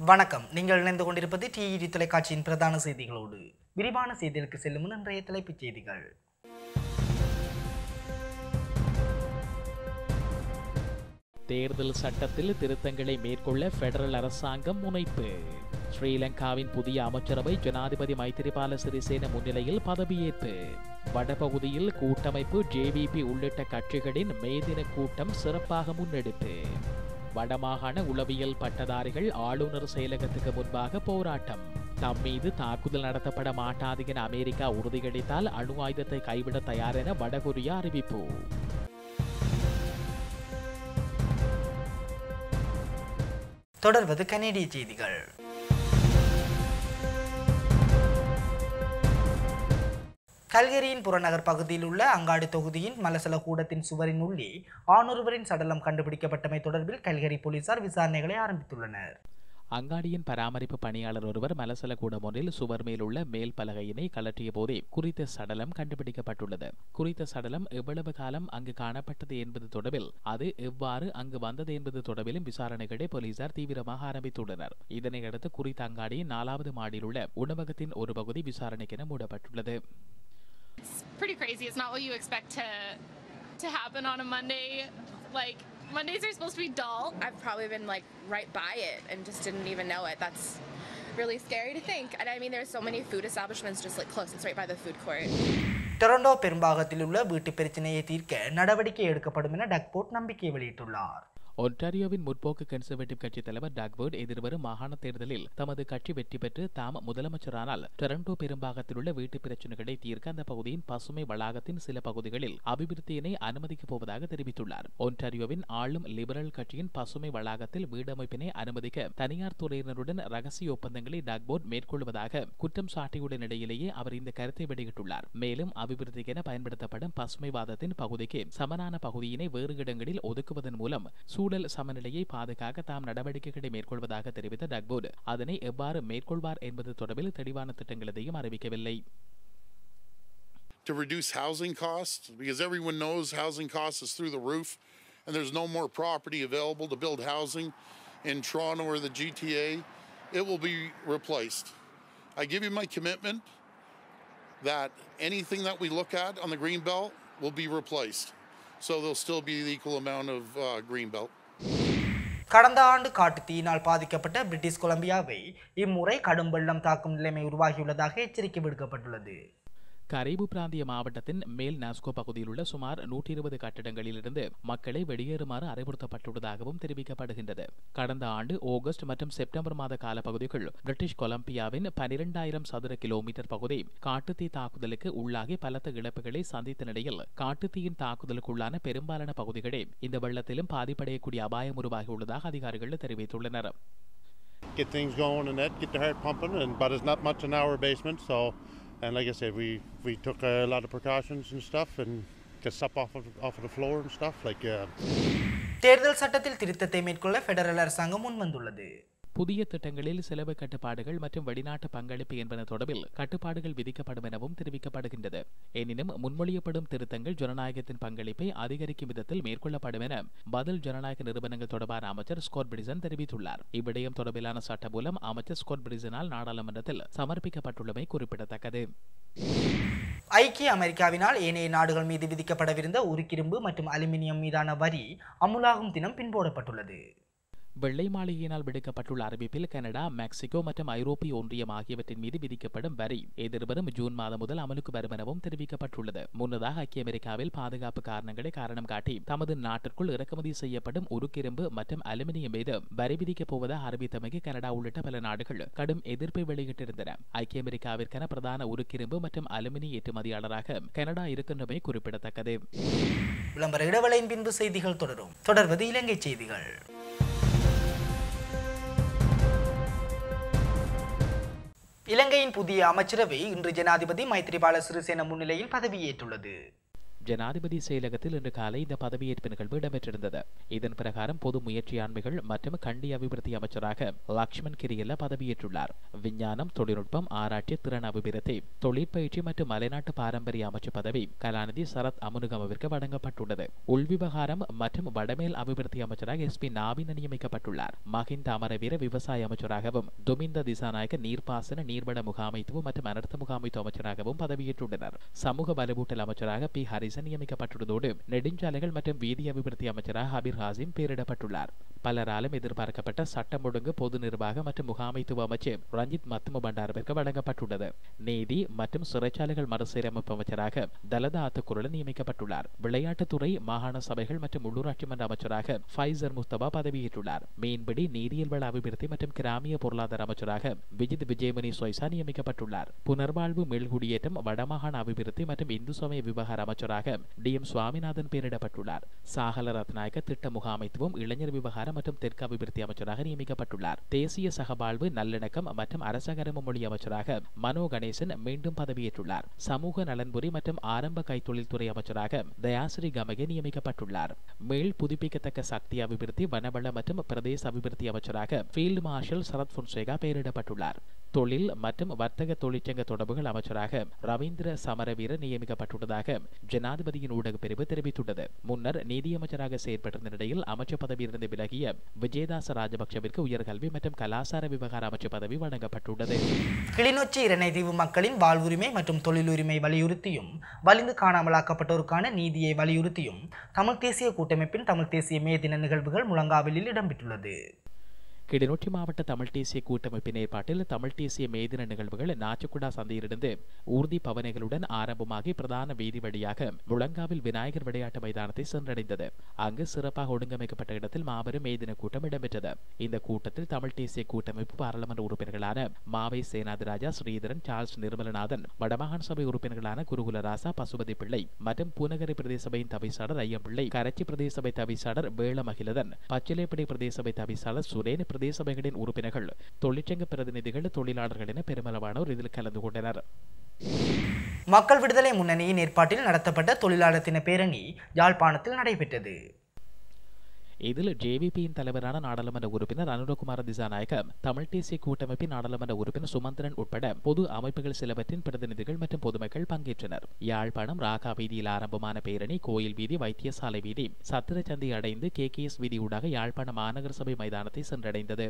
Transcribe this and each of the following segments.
வணக்கம் நீங்கள் இணைந்து கொண்டிருப்பது டிஇடி தொலைக்காட்சியின் பிரதான செய்திகளோடு விரிவான செய்திகளுக்கு செல்லும் முன் இன்றைய தலைப்புச் செய்திகள் தேர்தல் சட்டத்தில் திருத்தங்களை மேற்கொள்ள பெடரல் அரசாங்கம் முனைப்பு ஸ்ரீலங்காவின் புதிய அமைச்சரவை ஜனாதிபதி மைத்திரிபால சிறிசேன முன்னிலையில் பதவியேற்பு வடபகுதியில் கூட்டமைப்பு ஜேவிபி உள்ளிட்ட கட்சிகளின் மேதின கூட்டம் சிறப்பாக முன்னெடுப்பு வடமாகாண உளவியல் பட்டதாரிகள் ஆளுநர் செயலகத்துக்கு முன்பாக போராட்டம் தம் மீது தாக்குதல் நடத்தப்பட மாட்டாது என அமெரிக்கா உறுதியளித்தால் அணு ஆயுதத்தை கைவிட தயார் என வடகொரியா அறிவிப்பு தொடர்வது கனேடிய செய்திகள் கல்கரியின் புறநகர் பகுதியில் உள்ள அங்காடி தொகுதியின் மலசல கூடத்தின் சுவரின் உள்ளே ஆணொருவரின் சடலம் கண்டுபிடிக்கப்பட்டமை தொடர்பில் கல்கரி போலீசார் விசாரணைகளை ஆரம்பித்துள்ளனர் அங்காடியின் பராமரிப்பு பணியாளர் ஒருவர் மலசல கூடம் ஒன்றில் சுவர் மேலுள்ள மேல் பலகையினை கலற்றிய போதே குறித்த சடலம் கண்டுபிடிக்கப்பட்டுள்ளது குறித்த சடலம் எவ்வளவு காலம் அங்கு காணப்பட்டது என்பது தொடர்பில் அது எவ்வாறு அங்கு வந்தது என்பது தொடர்பிலும் விசாரணைகளை போலீசார் தீவிரமாக ஆரம்பித்துள்ளனர் இதனையடுத்து குறித்த அங்காடியின் நாலாவது மாடியில் உள்ள உணவகத்தின் ஒரு பகுதி விசாரணைக்கென மூடப்பட்டுள்ளது It's pretty crazy. It's not what you expect to to happen on a Monday. Like Mondays are supposed to be dull. I've probably been like right by it and just didn't even know it. That's really scary to think. And I mean, there's so many food establishments just like close. It's right by the food court. Toronto பெரும்பாகத்தில் உள்ள வீட்டு பிரச்சினையை தீர்க்க நடவடிக்கை எடுக்கப்படும் என Doug Ford நம்பிக்கை வெளியிட்டுள்ளார் ஒன்டாரியோவின் முற்போக்கு கன்சர்வேட்டிவ் கட்சி தலைவர் டாக்வர்ட் எதிர்வரும் மாகாண தேர்தலில் தமது கட்சி வெற்றி பெற்று தாம் முதலமைச்சரானால் டொரண்டோ பெரும்பாகத்தில் உள்ள வீட்டு பிரச்சினைகளை தீர்க்க அந்த பகுதியின் பசுமை வளாகத்தின் சில பகுதிகளில் அபிவிருத்தியினை அனுமதிக்கப் போவதாக தெரிவித்துள்ளார் ஒன்டாரியோவின் ஆளும் லிபரல் கட்சியின் பசுமை வளாகத்தில் வீடமைப்பினை அனுமதிக்க தனியார் துறையினருடன் ரகசிய ஒப்பந்தங்களை டாக்போர்ட் மேற்கொள்வதாக குற்றம் சாட்டியுள்ள நிலையிலேயே அவர் இந்த கருத்தை வெளியிட்டுள்ளார் மேலும் அபிவிருத்திக்கென பயன்படுத்தப்படும் பசுமைவாதத்தின் பகுதிக்கு சமனான பகுதியினை வேறு இடங்களில் ஒதுக்குவதன் மூலம் சூழல் சமநிலையை பாதுகாக்க தாம் நடவடிக்கைகளை மேற்கொள்வதாக தெரிவித்த டக்போர்டு அதனை எவ்வாறு மேற்கொள்வார் என்பது தொடர்பில் தெளிவான திட்டங்கள் எதையும் அறிவிக்கவில்லை to reduce housing costs because everyone knows housing costs is through the roof and there's no more property available to build housing in Toronto or the GTA. It will be replaced. I give you my commitment that anything that we look at on the green belt will be replaced. So there'll still be the equal amount of uh, green belt. கடந்த ஆண்டு காட்டு தீயினால் பாதிக்கப்பட்ட British கொலம்பியாவை இம்முறை கடும் வெள்ளம் தாக்கும் நிலைமை உருவாகியுள்ளதாக எச்சரிக்கை விடுக்கப்பட்டுள்ளது கரைபு பிராந்திய மாவட்டத்தின் மேல் நாஸ்கோ பகுதியில் உள்ள சுமார் நூற்றி இருபது கட்டடங்களிலிருந்து மக்களை வெளியேறுமாறு அறிவுறுத்தப்பட்டுள்ளதாகவும் தெரிவிக்கப்படுகின்றது கடந்த ஆண்டு ஆகஸ்ட் மற்றும் செப்டம்பர் மாத காலப்பகுதிக்குள் பிரிட்டிஷ் கொலம்பியாவின் பனிரெண்டாயிரம் சதுர கிலோமீட்டர் பகுதி காட்டுத்தீ தாக்குதலுக்கு உள்ளாகி பலத்த இழப்புகளை சந்தித்த நிலையில் காட்டுத்தீயின் தாக்குதலுக்குள்ளான பெரும்பாலான பகுதிகளே இந்த வெள்ளத்திலும் பாதிப்படையக்கூடிய அபாயம் உருவாகியுள்ளதாக அதிகாரிகள் தெரிவித்துள்ளனர் get things going and that, get the heart pumping. And but it's not much in our basement, so and like I said, we we took a lot of precautions and stuff and get stuff off of off of the floor and stuff like. Uh, தேர்தல் சட்டத்தில் திருத்தத்தை மேற்கொள்ள federal அரசாங்கம் முன்வந்துள்ளது புதிய திட்டங்களில் செலவு கட்டுப்பாடுகள் மற்றும் வெளிநாட்டு பங்களிப்பு என்பன தொடர்பில் கட்டுப்பாடுகள் விதிக்கப்படும் எனவும் தெரிவிக்கப்படுகின்றது எனினும் முன்மொழியப்படும் திருத்தங்கள் ஜனநாயகத்தின் பங்களிப்பை அதிகரிக்கும் விதத்தில் மேற்கொள்ளப்படும் என பதில் ஜனநாயக நிறுவனங்கள் தொடர்பான அமைச்சர் ஸ்காட் பிரிசன் தெரிவித்துள்ளார் இவ்விடயம் தொடர்பிலான சட்ட மூலம் அமைச்சர் ஸ்காட் பிரிசனால் நாடாளுமன்றத்தில் சமர்ப்பிக்கப்பட்டுள்ளமை குறிப்பிடத்தக்கது ஐக்கிய அமெரிக்காவினால் ஏனைய நாடுகள் மீது விதிக்கப்படவிருந்த உருக்கிரும்பு மற்றும் அலுமினியம் மீதான வரி அமுலாகும் தினம் பின்போடப்பட்டுள்ளது வெள்ளை மாளிகையினால் விடுக்கப்பட்டுள்ள அறிவிப்பில் கனடா மெக்சிகோ மற்றும் ஐரோப்பிய ஒன்றியம் ஆகியவற்றின் மீது விதிக்கப்படும் வரி எதிர்வரும் ஜூன் மாதம் முதல் அமலுக்கு வரும் எனவும் தெரிவிக்கப்பட்டுள்ளது முன்னதாக ஐக்கிய அமெரிக்காவில் பாதுகாப்பு காரணங்களை காரணம் காட்டி தமது நாட்டிற்குள் இறக்குமதி செய்யப்படும் உருக்கிரும்பு மற்றும் அலுமினியம் மீது வரி விதிக்கப் போவதாக அறிவித்தமைக்கு கனடா உள்ளிட்ட பல நாடுகள் கடும் எதிர்ப்பை வெளியிட்டிருந்தன ஐக்கிய அமெரிக்காவிற்கான பிரதான உருக்கிரும்பு மற்றும் அலுமினிய ஏற்றுமதியாளராக கனடா இருக்கின்றமை குறிப்பிடத்தக்கது விளம்பர இடைவேளையின் பின்பு செய்திகள் தொடரும் தொடர்வது இலங்கை செய்திகள் இலங்கையின் புதிய அமைச்சரவை இன்று ஜனாதிபதி மைத்ரிபால சிறிசேன முன்னிலையில் பதவியேற்றுள்ளது ஜனாதிபதி செயலகத்தில் இன்று காலை இந்த பதவியேற்பு நிகழ்வு இடம்பெற்றிருந்தது இதன் பிரகாரம் பொது முயற்சியாண்மைகள் மற்றும் கண்டி அபிவிருத்தி அமைச்சராக லக்ஷ்மண் கிரியல்ல பதவியேற்றுள்ளார் விஞ்ஞானம் தொழில்நுட்பம் ஆராய்ச்சி திறன் அபிவிருத்தி தொழிற்பயிற்சி மற்றும் மலைநாட்டு பாரம்பரிய அமைச்சு பதவி கலாநிதி சரத் அமுனுகமவிற்கு வழங்கப்பட்டுள்ளது உள்விவகாரம் மற்றும் வடமேல் அபிவிருத்தி அமைச்சராக எஸ் பி நாவின நியமிக்கப்பட்டுள்ளார் மஹிந்த அமரவீர விவசாய அமைச்சராகவும் துமிந்த திசாநாயக்க நீர்ப்பாசன நீர்வள முகாமைத்துவம் மற்றும் அனர்த்த முகாமைத்துவ அமைச்சராகவும் பதவியேற்றுள்ளனர் சமூக வலுவூட்டல் அமைச்சராக பி ஹரிசன் நியமிக்கப்பட்டுள்ளதோடு நெடுஞ்சாலைகள் மற்றும் வீதி அபிவிருத்தி அமைச்சராக ஹபீர் ஹாசிம் பெயரிடப்பட்டுள்ளார் பலராலும் எதிர்பார்க்கப்பட்ட சட்டம் ஒழுங்கு பொது நிர்வாக மற்றும் முகாமைத்துவ அமைச்சு ரஞ்சித் மத்தும பண்டாரவிற்கு வழங்கப்பட்டுள்ளது நீதி மற்றும் சிறைச்சாலைகள் மறுசீரமைப்பு அமைச்சராக தலதா ஆத்துக்குரல் நியமிக்கப்பட்டுள்ளார் விளையாட்டுத்துறை மாகாண சபைகள் மற்றும் உள்ளூராட்சி மன்ற அமைச்சராக ஃபைசர் முஸ்தபா பதவியேற்றுள்ளார் மீன்பிடி நீரியல் வள அபிவிருத்தி மற்றும் கிராமிய பொருளாதார அமைச்சராக விஜித் விஜயமணி சொய்சா நியமிக்கப்பட்டுள்ளார் புனர்வாழ்வு மீள்குடியேற்றம் வடமாகாண அபிவிருத்தி மற்றும் இந்து சமய விவகார அமைச்சராக டி எம் சுவாமிநாதன் பெயரிடப்பட்டுள்ளார் சாகல ரத்நாயக்க திட்ட முகாமைத்துவம் இளைஞர் விவகாரம் மற்றும் தெற்கு அபிவிருத்தி அமைச்சராக நியமிக்கப்பட்டுள்ளார் தேசிய சகவாழ்வு நல்லிணக்கம் மற்றும் அரசகரம மொழி அமைச்சராக மனோ கணேசன் மீண்டும் பதவியேற்றுள்ளார் சமூக நலன்புரி மற்றும் ஆரம்ப கைத்தொழில்துறை அமைச்சராக தயாஸ்ரீ கமகே நியமிக்கப்பட்டுள்ளார் மேல் புதுப்பிக்கத்தக்க சக்தி அபிவிருத்தி வனவள மற்றும் பிரதேச அபிவிருத்தி அமைச்சராக ஃபீல்டு மார்ஷல் சரத் பொன்சேகா பெயரிடப்பட்டுள்ளார் தொழில் மற்றும் வர்த்தக தொழிற்சங்க தொடர்புகள் அமைச்சராக ரவீந்திர சமரவீர நியமிக்கப்பட்டுள்ளதாக ஜனாதிபதியின் ஊடக பிரிவு தெரிவித்துள்ளது முன்னர் நீதியமைச்சராக செயற்பட்டிருந்த நிலையில் அமைச்சர் பதவியிலிருந்து விலகிய விஜயதாச ராஜபக்சவிற்கு உயர்கல்வி மற்றும் கலாசார விவகார அமைச்சர் பதவி வழங்கப்பட்டுள்ளது கிளிநொச்சி இரணைதீவு மக்களின் வாழ்வுரிமை மற்றும் தொழிலுரிமை வலியுறுத்தியும் வலிந்து காணாமலாக்கப்பட்டோருக்கான நீதியை வலியுறுத்தியும் தமிழ் தேசிய கூட்டமைப்பின் தமிழ் தேசிய மே தின நிகழ்வுகள் முழங்காவிலில் இடம்பெற்றுள்ளது கிளிநொச்சி மாவட்ட தமிழ் தேசிய கூட்டமைப்பின் ஏற்பாட்டில் தமிழ் தேசிய மேதின நிகழ்வுகள் நாச்சுக்குடா சந்தையிலிருந்து ஊர்தி பவனைகளுடன் ஆரம்பமாகி பிரதான வீதி வழியாக முழங்காவில் விநாயகர் விளையாட்டு மைதானத்தை சென்றடைந்தது அங்கு சிறப்பாக ஒழுங்கமைக்கப்பட்ட இடத்தில் மாபெரும் மேதின கூட்டம் இடம்பெற்றது இந்த கூட்டத்தில் தமிழ் தேசிய கூட்டமைப்பு பாராளுமன்ற உறுப்பினர்களான மாவை சேனாதிராஜா ஸ்ரீதரன் சார்ல்ஸ் நிர்மலநாதன் வடமாகாண சபை உறுப்பினர்களான குருகுலராசா பசுபதி பிள்ளை மற்றும் பூநகரி பிரதேச சபையின் தவிசாளர் ஐயம்பிள்ளை கரச்சி பிரதேச சபை தவிசாளர் வேள மகிழதன் பச்சிலைப்படை பிரதேச சபை தவிசாளர் சுரேன் பிரதேச சபைகளின் உறுப்பினர்கள் தொழிற்சங்க பிரதிநிதிகள் தொழிலாளர்கள் என பெருமளவானோர் இதில் கலந்து கொண்டனர் மக்கள் விடுதலை முன்னணியின் ஏற்பாட்டில் நடத்தப்பட்ட தொழிலாளர் தின பேரணி யாழ்ப்பாணத்தில் நடைபெற்றது இதில் ஜேவிபியின் தலைவரான நாடாளுமன்ற உறுப்பினர் அனுரகுமார திசாநாயக்க தமிழ் தேசிய கூட்டமைப்பின் நாடாளுமன்ற உறுப்பினர் சுமந்திரன் உட்பட பொது அமைப்புகள் சிலவற்றின் பிரதிநிதிகள் மற்றும் பொதுமக்கள் பங்கேற்றனர் யாழ்ப்பாணம் ராகா வீதியில் ஆரம்பமான பேரணி கோயில் வீதி வைத்தியசாலை வீதி சத்திரச்சந்தை அடைந்து கே கே எஸ் வீதி ஊடாக யாழ்ப்பாணம் மாநகர சபை மைதானத்தை சென்றடைந்தது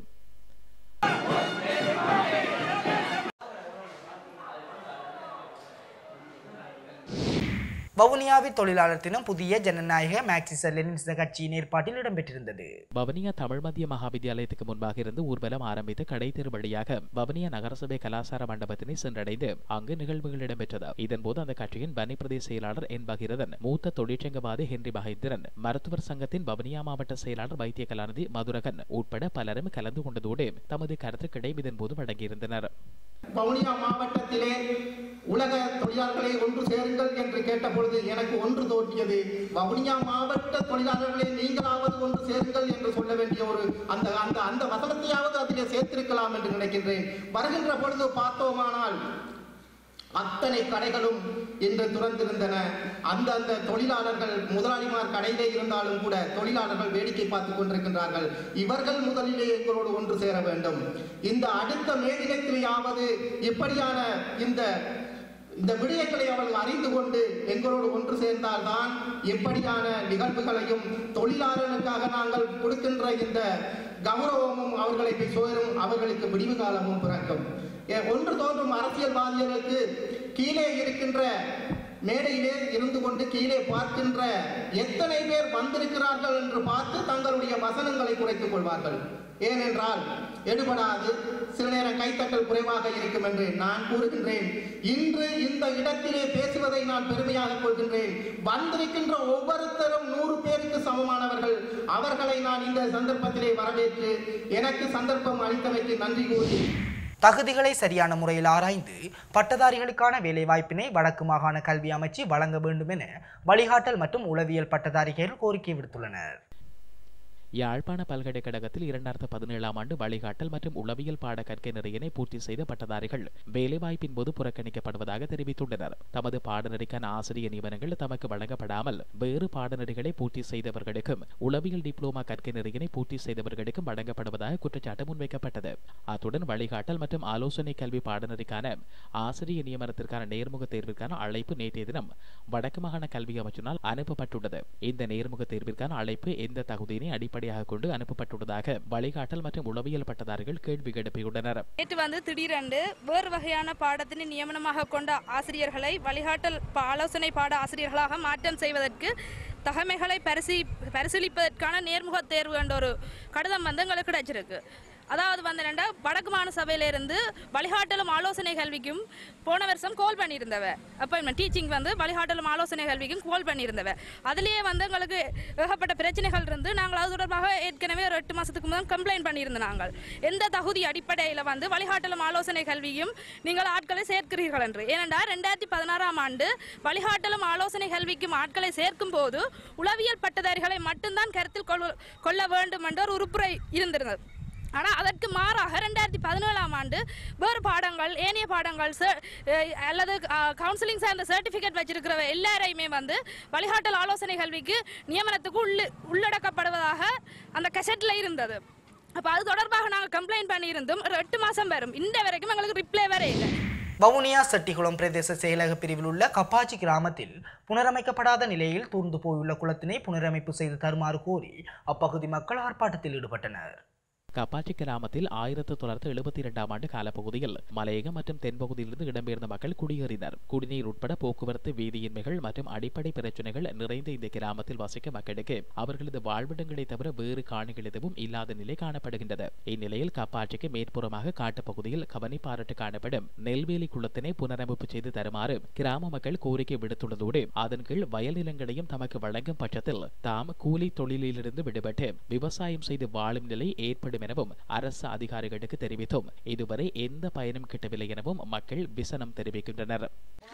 வவுனியாவில் தொழிலாளர் தினம் புதிய ஜனநாயக மார்க்சிச லெனினிச கட்சியின் ஏற்பாட்டில் இடம்பெற்றிருந்தது வவனியா தமிழ் மத்திய மகாவித்தியாலயத்துக்கு முன்பாக இருந்து ஊர்வலம் ஆரம்பித்து கடை தெரு வழியாக வவனியா நகரசபை கலாசார மண்டபத்தினை சென்றடைந்து அங்கு நிகழ்வுகள் இடம்பெற்றது இதன்போது அந்த கட்சியின் பனி பிரதேச செயலாளர் என் பகிரதன் மூத்த தொழிற்சங்கவாதி ஹென்றி மகேந்திரன் மருத்துவர் சங்கத்தின் வவனியா மாவட்ட செயலாளர் வைத்திய கலாநிதி மதுரகன் உட்பட பலரும் கலந்து கொண்டதோடு தமது கருத்துக்களை இதன்போது வழங்கியிருந்தனர் வவுனியா மாவட்டத்திலே உலக தொழிலாளர்களை ஒன்று சேருங்கள் என்று கேட்டபொழுது எனக்கு ஒன்று தோன்றியது வவுனியா மாவட்ட தொழிலாளர்களை நீங்களாவது ஒன்று சேருங்கள் என்று சொல்ல வேண்டிய ஒரு அந்த அந்த அந்த வசனத்தையாவது அதிலே சேர்த்திருக்கலாம் என்று நினைக்கின்றேன் வருகின்ற பொழுது பார்த்தோமானால் அத்தனை கடைகளும் இன்று துறந்திருந்தன அந்த அந்த தொழிலாளர்கள் முதலாளிமார் கடையிலே இருந்தாலும் கூட தொழிலாளர்கள் வேடிக்கை பார்த்துக் கொண்டிருக்கின்றார்கள் இவர்கள் முதலிலே எங்களோடு ஒன்று சேர வேண்டும் இந்த அடுத்த மேதினத்திலேயாவது இப்படியான இந்த இந்த விடயங்களை அவர்கள் அறிந்து கொண்டு எங்களோடு ஒன்று சேர்ந்தால்தான் எப்படியான நிகழ்வுகளையும் தொழிலாளர்களுக்காக நாங்கள் கொடுக்கின்ற இந்த கௌரவமும் அவர்களை போய் சேரும் அவர்களுக்கு விடிவு காலமும் பிறக்கும் ஏ, ஒன்று தோன்றும் அரசியல்வாதிகளுக்கு கீழே இருக்கின்ற மேடையிலே இருந்து கொண்டு கீழே பார்க்கின்ற எத்தனை பேர் வந்திருக்கிறார்கள் என்று பார்த்து தங்களுடைய வசனங்களை குறைத்துக் கொள்வார்கள் ஏனென்றால் எடுபடாது சில நேரம் கைத்தட்டல் குறைவாக இருக்கும் என்று நான் கூறுகின்றேன் இன்று இந்த இடத்திலே பேசுவதை நான் பெருமையாக கொள்கின்றேன் வந்திருக்கின்ற ஒவ்வொருத்தரும் நூறு பேருக்கு சமமானவர்கள் அவர்களை நான் இந்த சந்தர்ப்பத்திலே வரவேற்று எனக்கு சந்தர்ப்பம் அளித்தமைக்கு நன்றி கூறி தகுதிகளை சரியான முறையில் ஆராய்ந்து பட்டதாரிகளுக்கான வேலைவாய்ப்பினை வடக்கு மாகாண கல்வி அமைச்சு வழங்க வேண்டும் என வழிகாட்டல் மற்றும் உளவியல் பட்டதாரிகள் கோரிக்கை விடுத்துள்ளனர் யாழ்ப்பாண பல்கலைக்கழகத்தில் இரண்டாயிரத்து பதினேழாம் ஆண்டு வழிகாட்டல் மற்றும் உளவியல் பாட கற்கை நிறையினை பூர்த்தி செய்த பட்டதாரிகள் வேலைவாய்ப்பின் போது புறக்கணிக்கப்படுவதாக தெரிவித்துள்ளனர் தமது பாடநெறிக்கான ஆசிரியர் நியமனங்கள் தமக்கு வழங்கப்படாமல் வேறு பாடநெறிகளை பூர்த்தி செய்தவர்களுக்கும் உளவியல் டிப்ளோமா கற்கை நெறியினை பூர்த்தி செய்தவர்களுக்கும் வழங்கப்படுவதாக குற்றச்சாட்டு முன்வைக்கப்பட்டது அத்துடன் வழிகாட்டல் மற்றும் ஆலோசனை கல்வி பாடநெறிக்கான ஆசிரியர் நியமனத்திற்கான நேர்முக தேர்விற்கான அழைப்பு நேற்றைய தினம் வடக்கு மாகாண கல்வி அமைச்சினால் அனுப்பப்பட்டுள்ளது இந்த நேர்முக தேர்விற்கான அழைப்பு எந்த தகுதியினை அடிப்படையாக கொண்டு அனுப்பப்பட்டுள்ளதாக வழிகாட்டல் மற்றும் உளவியல் பட்டதாரிகள் கேள்வி எழுப்பியுள்ளனர் நேற்று வந்து திடீரென்று வேறு வகையான பாடத்தினை நியமனமாக கொண்ட ஆசிரியர்களை வழிகாட்டல் ப- ஆலோசனை பாட ஆசிரியர்களாக மாற்றம் செய்வதற்கு தகமைகளை பரிசீ பரிசீலிப்பதற்கான நேர்முக தேர்வு என்ற ஒரு கடிதம் வந்து எங்களுக்கு கிடைச்சிருக்கு அதாவது வந்து என்னண்டா வடக்கு மாநில சபையிலிருந்து வழிகாட்டலும் ஆலோசனை கல்விக்கும் போன வருஷம் கால் பண்ணியிருந்தவ அப்பாயின்மெண்ட் டீச்சிங் வந்து வழிகாட்டலும் ஆலோசனை கல்விக்கும் கால் பண்ணியிருந்தவ அதுலேயே வந்து எங்களுக்கு ஏகப்பட்ட பிரச்சனைகள் இருந்து நாங்கள் அது தொடர்பாக ஏற்கனவே ஒரு எட்டு மாதத்துக்கு முதல் கம்ப்ளைண்ட் பண்ணியிருந்தோம் நாங்கள் எந்த தகுதி அடிப்படையில் வந்து வழிகாட்டலும் ஆலோசனை கல்வியும் நீங்கள் ஆட்களை சேர்க்கிறீர்கள் என்று ஏனென்றால் ரெண்டாயிரத்தி பதினாறாம் ஆண்டு வழிகாட்டலும் ஆலோசனை கல்விக்கும் ஆட்களை சேர்க்கும் போது உளவியல் பட்டதாரிகளை மட்டும்தான் கருத்தில் கொள்ள கொள்ள வேண்டும் என்ற ஒரு உறுப்புரை இருந்திருந்தது ஆனால் அதற்கு மாறாக ரெண்டாயிரத்தி பதினேழாம் ஆண்டு வேறு பாடங்கள் ஏனைய பாடங்கள் ச- அஹ் அல்லது கவுன்சிலிங் சார்ந்த சர்டிஃபிகேட் வச்சிருக்கிற எல்லாரையுமே வந்து வழிகாட்டல் ஆலோசனை கல்விக்கு நியமனத்துக்கு உள்ளு உள்ளடக்கப்படுவதாக அந்த கெசட்டில் இருந்தது அப்போ அது தொடர்பாக நாங்கள் கம்ப்ளைண்ட் பண்ணியிருந்தோம் ஒரு எட்டு மாதம் வரும் இந்த வரைக்கும் எங்களுக்கு ரிப்ளை வர இல்லை வவுனியா செட்டிகுளம் பிரதேச செயலக பிரிவில் உள்ள கப்பாச்சி கிராமத்தில் புனரமைக்கப்படாத நிலையில் தூர்ந்து போயுள்ள குளத்தினை புனரமைப்பு செய்து தருமாறு கோரி அப்பகுதி மக்கள் ஆர்ப்பாட்டத்தில் ஈடுபட்டனர் கப்பாச்சி கிராமத்தில் ஆயிரத்து தொள்ளாயிரத்து எழுபத்தி இரண்டாம் ஆண்டு காலப்பகுதியில் மலையகம் மற்றும் தென்பகுதியிலிருந்து இடம்பெயர்ந்த மக்கள் குடியேறினர் குடிநீர் உட்பட போக்குவரத்து வீதியின்மைகள் மற்றும் அடிப்படை பிரச்சனைகள் நிறைந்த இந்த கிராமத்தில் வசிக்கும் மக்களுக்கு அவர்களது வாழ்விடங்களை தவிர வேறு காணிகள் எதுவும் இல்லாத நிலை காணப்படுகின்றது இந்நிலையில் கப்பாச்சிக்கு மேற்புறமாக காட்டுப்பகுதியில் கவனிப்பாரட்டு காணப்படும் நெல்வேலி குளத்தினை புனரமைப்பு செய்து தருமாறு கிராம மக்கள் கோரிக்கை விடுத்துள்ளதோடு அதன் கீழ் வயல் நிலங்களையும் தமக்கு வழங்கும் பட்சத்தில் தாம் கூலி தொழிலிலிருந்து விடுபட்டு விவசாயம் செய்து வாழும் நிலை ஏற்படும் எனவும் அரசு அதிகாரிகளுக்கு தெரிவித்தும் இதுவரை எந்த பயனும் கிட்டவில்லை எனவும் மக்கள் விசனம் தெரிவிக்கின்றனர்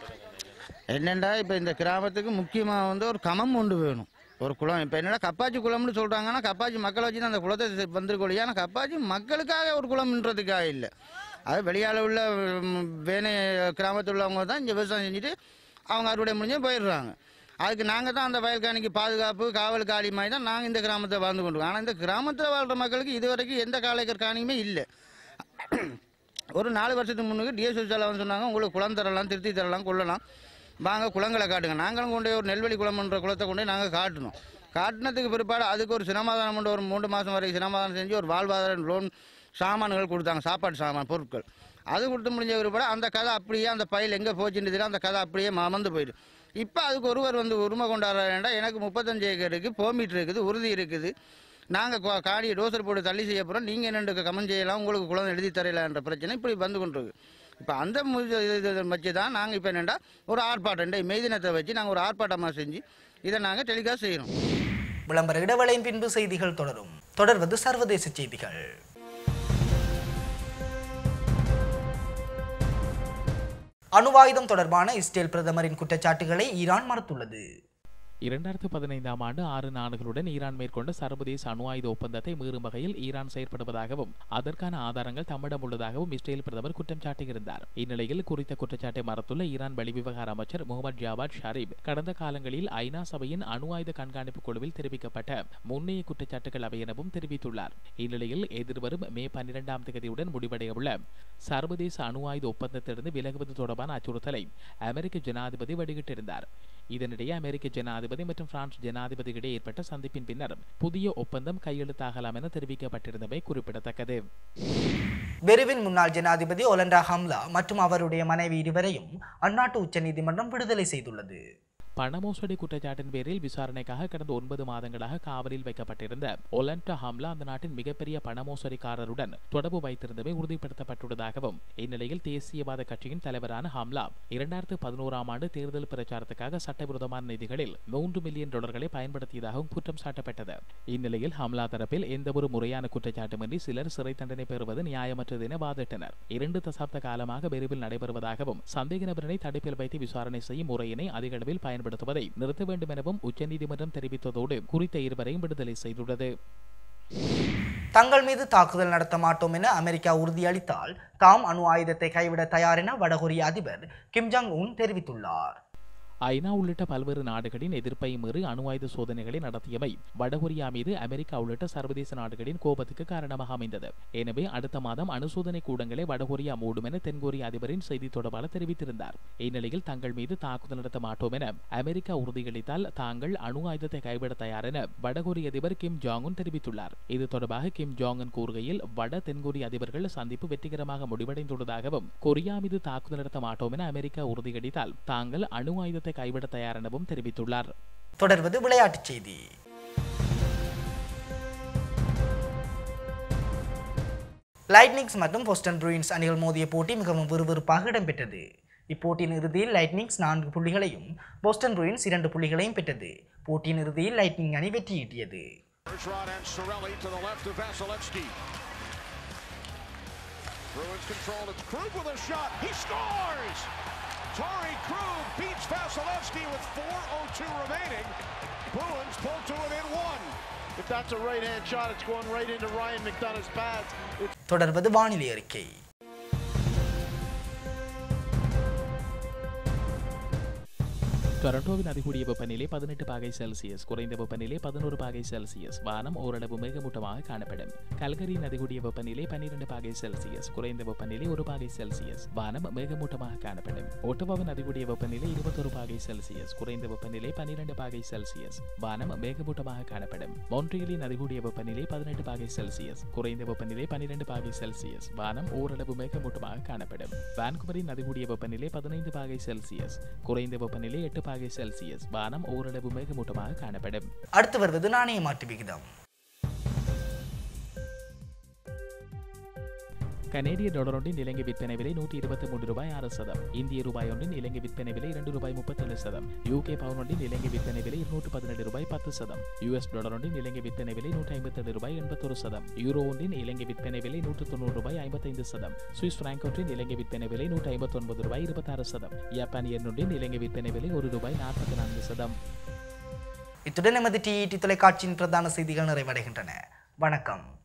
என்னண்டா இப்போ இந்த கிராமத்துக்கு முக்கியமாக வந்து ஒரு கமம் ஒன்று வேணும் ஒரு குளம் இப்போ என்னடா கப்பாச்சி குளம்னு சொல்கிறாங்கன்னா கப்பாச்சி மக்களை வச்சு தான் அந்த குளத்தை வந்திருக்கொழியா ஆனால் கப்பாச்சி மக்களுக்காக ஒரு குளம்ன்றதுக்காக இல்லை அது வெளியால் உள்ள ம், வேணை கிராமத்தில் உள்ளவங்க தான் இங்கே விவசாயம் செஞ்சுட்டு அவங்க அறுவடை முடிஞ்சு போயிடுறாங்க அதுக்கு நாங்கள் தான் அந்த வயல்காணிக்கு பாதுகாப்பு காவல் காலி மாதிரி தான் நாங்கள் இந்த கிராமத்தை வாழ்ந்து கொண்டு ஆனால் இந்த கிராமத்தில் வாழ்கிற மக்களுக்கு இதுவரைக்கும் எந்த காலைக்கர் காணியுமே இல்லை ஒரு நாலு வருஷத்துக்கு முன்னுக்கு டிஎஸ்எஸ் வந்து சொன்னாங்க உங்களுக்கு குளம் தரலாம் திருத்தி தரலாம் கொள்ளலாம் வாங்க குளங்களை காட்டுங்க நாங்களும் கொண்டு போய் ஒரு நெல்வெளி குளம்ன்ற குளத்தை கொண்டு போய் நாங்கள் காட்டணும் காட்டினதுக்கு பிற்பாடு அதுக்கு ஒரு சிரமாதானம் கொண்டு ஒரு மூன்று மாதம் வரைக்கும் சிரமாதானம் செஞ்சு ஒரு வாழ்வாதார லோன் சாமான்கள் கொடுத்தாங்க சாப்பாடு சாமான் பொருட்கள் அது கொடுத்து முடிஞ்ச பிற்பாடு அந்த கதை அப்படியே அந்த பயில் எங்கே போச்சுன்னு தெரியல அந்த கதை அப்படியே மறந்து போயிடுது இப்போ அதுக்கு ஒருவர் வந்து உரிமை கொண்டாடுறா எனக்கு முப்பத்தஞ்சு ஏக்கர் இருக்குது போமீட்டர் இருக்குது உறுதி இருக்குது நாங்கள் காடியை டோசர் போட்டு தள்ளி செய்ய போகிறோம் நீங்கள் என்னென்று கமெண்ட் செய்யலாம் உங்களுக்கு குழந்தை எழுதி தரலான்ற பிரச்சனை இப்படி வந்து கொண்டிருக்கு இப்போ அந்த மு- இது- இது வச்சு தான் நாங்கள் இப்போ என்னென்னா ஒரு ஆர்ப்பாட்டம் இந்த மெய் தினத்தை வச்சு நாங்கள் ஒரு ஆர்ப்பாட்டமாக செஞ்சு இதை நாங்கள் டெலிகாஸ்ட் செய்கிறோம் விளம்பர இடைவேளையின் பின்பு செய்திகள் தொடரும் தொடர்வது சர்வதேச செய்திகள் அணுவாயுதம் தொடர்பான இஸ்ரேல் பிரதமரின் குற்றச்சாட்டுகளை ஈரான் மறுத்துள்ளது இரண்டாயிரத்து பதினைந்தாம் ஆண்டு ஆறு நாடுகளுடன் ஈரான் மேற்கொண்ட சர்வதேச அணு ஆயுத ஒப்பந்தத்தை மீறும் வகையில் ஈரான் செயற்படுவதாகவும் அதற்கான ஆதாரங்கள் தம்மிடம் உள்ளதாகவும் இஸ்ரேல் பிரதமர் குற்றம் சாட்டியிருந்தார் இந்நிலையில் குறித்த குற்றச்சாட்டை மறுத்துள்ள ஈரான் வெளிவிவகார அமைச்சர் முகமது ஜாவாத் ஷரீப் கடந்த காலங்களில் ஐநா சபையின் அணு ஆயுத கண்காணிப்பு குழுவில் தெரிவிக்கப்பட்ட முன்னைய குற்றச்சாட்டுகள் அவை எனவும் தெரிவித்துள்ளார் இந்நிலையில் எதிர்வரும் மே பன்னிரெண்டாம் தேதியுடன் முடிவடையவுள்ள சர்வதேச அணு ஆயுத ஒப்பந்தத்திலிருந்து விலகுவது தொடர்பான அச்சுறுத்தலை அமெரிக்க ஜனாதிபதி வெளியிட்டிருந்தார் இதனிடையே அமெரிக்க ஜனாதிபதி மற்றும் பிரான்ஸ் ஜனாதிபதியிடையே ஏற்பட்ட சந்திப்பின் பின்னர் புதிய ஒப்பந்தம் கையெழுத்தாகலாம் என தெரிவிக்கப்பட்டிருந்தமை குறிப்பிடத்தக்கது பெருவின் முன்னாள் ஜனாதிபதி ஒலண்டா ஹம்லா மற்றும் அவருடைய மனைவி இருவரையும் அந்நாட்டு உச்சநீதிமன்றம் விடுதலை செய்துள்ளது பண மோசடி குற்றச்சாட்டின் பேரில் விசாரணைக்காக கடந்த ஒன்பது மாதங்களாக காவலில் வைக்கப்பட்டிருந்த ஒலண்டா ஹம்லா அந்த நாட்டின் மிகப்பெரிய பண மோசடிக்காரருடன் தொடர்பு வைத்திருந்தமை உறுதிப்படுத்தப்பட்டுள்ளதாகவும் இந்நிலையில் தேசியவாத கட்சியின் தலைவரான ஹம்லா இரண்டாயிரத்து பதினோராம் ஆண்டு தேர்தல் பிரச்சாரத்துக்காக சட்டவிரோதமான நிதிகளில் மூன்று மில்லியன் டாலர்களை பயன்படுத்தியதாகவும் குற்றம் சாட்டப்பட்டது இந்நிலையில் ஹம்லா தரப்பில் எந்தவொரு முறையான குற்றச்சாட்டுமின்றி சிலர் சிறை தண்டனை பெறுவது நியாயமற்றது என வாதிட்டனர் இரண்டு தசாப்த காலமாக விரைவில் நடைபெறுவதாகவும் சந்தேக நபரினை தடுப்பில் வைத்து விசாரணை செய்யும் முறையினை அதிக அளவில் பயன்படுத்துவதை நிறுத்த வேண்டும் எனவும் உச்சநீதிமன்றம் தெரிவித்ததோடு குறித்த இருவரையும் விடுதலை செய்துள்ளது தங்கள் மீது தாக்குதல் நடத்த மாட்டோம் என அமெரிக்கா உறுதியளித்தால் தாம் அணு ஆயுதத்தை கைவிட தயார் என வடகொரிய அதிபர் கிம் ஜாங் உன் தெரிவித்துள்ளார் ஐநா உள்ளிட்ட பல்வேறு நாடுகளின் எதிர்ப்பை மீறி அணு ஆயுத சோதனைகளை நடத்தியவை வடகொரியா மீது அமெரிக்கா உள்ளிட்ட சர்வதேச நாடுகளின் கோபத்துக்கு காரணமாக அமைந்தது எனவே அடுத்த மாதம் அணு சோதனை கூடங்களை வடகொரியா மூடும் என தென்கொரிய அதிபரின் செய்தி தொடர்பாளர் தெரிவித்திருந்தார் இந்நிலையில் தங்கள் மீது தாக்குதல் நடத்த மாட்டோம் என அமெரிக்கா உறுதியளித்தால் தாங்கள் அணு ஆயுதத்தை கைவிட தயார் என வடகொரிய அதிபர் கிம் ஜாங் உன் தெரிவித்துள்ளார் இது தொடர்பாக கிம் ஜாங் உன் கூறுகையில் வட தென்கொரிய அதிபர்கள் சந்திப்பு வெற்றிகரமாக முடிவடைந்துள்ளதாகவும் கொரியா மீது தாக்குதல் நடத்த மாட்டோம் என அமெரிக்கா உறுதியளித்தால் தாங்கள் அணு ஆயுதத்தை கைவிட தயார் எனவும் தெரிவித்துள்ளார் தொடர்வது விளையாட்டுச் செய்தி லைட்னிங்ஸ் மற்றும் போஸ்டன் ப்ரூயின்ஸ் அணிகள் மோதிய போட்டி மிகவும் விறுவிறுப்பாக இடம்பெற்றது இப்போட்டியின் இறுதியில் லைட்னிங்ஸ் நான்கு புள்ளிகளையும் போஸ்டன் ப்ரூயின்ஸ் இரண்டு புள்ளிகளையும் பெற்றது போட்டியின் இறுதியில் லைட்னிங் அணி வெற்றியீட்டியது Bergeron and Sorelli to the left of Vasilevsky. Bruins control. It's Krug with a shot. He scores! Tori Krug beats Vasilevsky with 4.02 remaining. Bruins pull to within one. If that's a right-hand shot, it's going right into Ryan McDonough's pads. It's தொடர்வது வானிலை அறிக்கை டொரண்டோவின் அதிகூடிய வெப்பநிலை பதினெட்டு பாகை Celsius குறைந்த வெப்பநிலை பதினோரு பாகை செல்சியஸ் வானம் ஓரளவு மேகமூட்டமாக காணப்படும் கல்கரியின் அதிகூடிய வெப்பநிலை பன்னிரண்டு பாகை செல்சியஸ் குறைந்த வெப்பநிலை ஒரு பாகை செல்சியஸ் வானம் மேகமூட்டமாக காணப்படும் ஒட்டவாவின் அதிகூடிய வெப்பநிலை இருபத்தொரு பாகை செல்சியஸ் குறைந்த வெப்பநிலை பன்னிரண்டு பாகை செல்சியஸ் வானம் மேகமூட்டமாக காணப்படும் மொன்ட்ரியலின் அதிகூடிய வெப்பநிலை பதினெட்டு பாகை செல்சியஸ் குறைந்த வெப்பநிலை பன்னிரண்டு பாகை செல்சியஸ் வானம் ஓரளவு மேகமூட்டமாக காணப்படும் வான்குவரின் அதிகூடிய வெப்பநிலை பதினைந்து பாகை செல்சியஸ் குறைந்த வெப்பநிலை எட்டு பாகை செல்சியஸ் வானம் ஓரளவு மேகமூட்டமாக காணப்படும் அடுத்து வருவது நாணய மாற்று விகிதம் கனேடிய டாலர் ஒன்றின் இலங்கை விற்பனை விலை நூற்றி இருபத்தி மூன்று ரூபாய் ஆறு சதம் இந்திய ரூபாய் ஒன்றின் இலங்கை விற்பனை விலை இரண்டு ரூபாய் முப்பத்தேழு சதம் யூகே பவுன் ஒன்றின் இலங்கை விற்பனை விலை இருநூற்று பதினெட்டு ரூபாய் பத்து சதம் யூஎஸ் டாலர் ஒன்றின் இலங்கை விற்பனை விலை நூற்றி ஐம்பத்தேழு ரூபாய் எண்பத்தொரு சதம் யூரோ ஒன்றின் இலங்கை விற்பனை விலை நூற்று தொண்ணூறு ரூபாய் ஐம்பத்தைந்து சதம் சுவிஸ் பிராங்க் ஒன்றின் இலங்கை விற்பனை விலை நூற்றி ஐம்பத்தொன்பது ரூபாய் இருபத்தாறு சதம் ஜப்பான் எண் ஒன்றின் இலங்கை விற்பனை விலை ஒரு ரூபாய் நாற்பத்தி நான்கு சதம் இத்துடன் எமது டிஇடி தொலைக்காட்சியின் பிரதான செய்திகள் நிறைவடைகின்றன வணக்கம்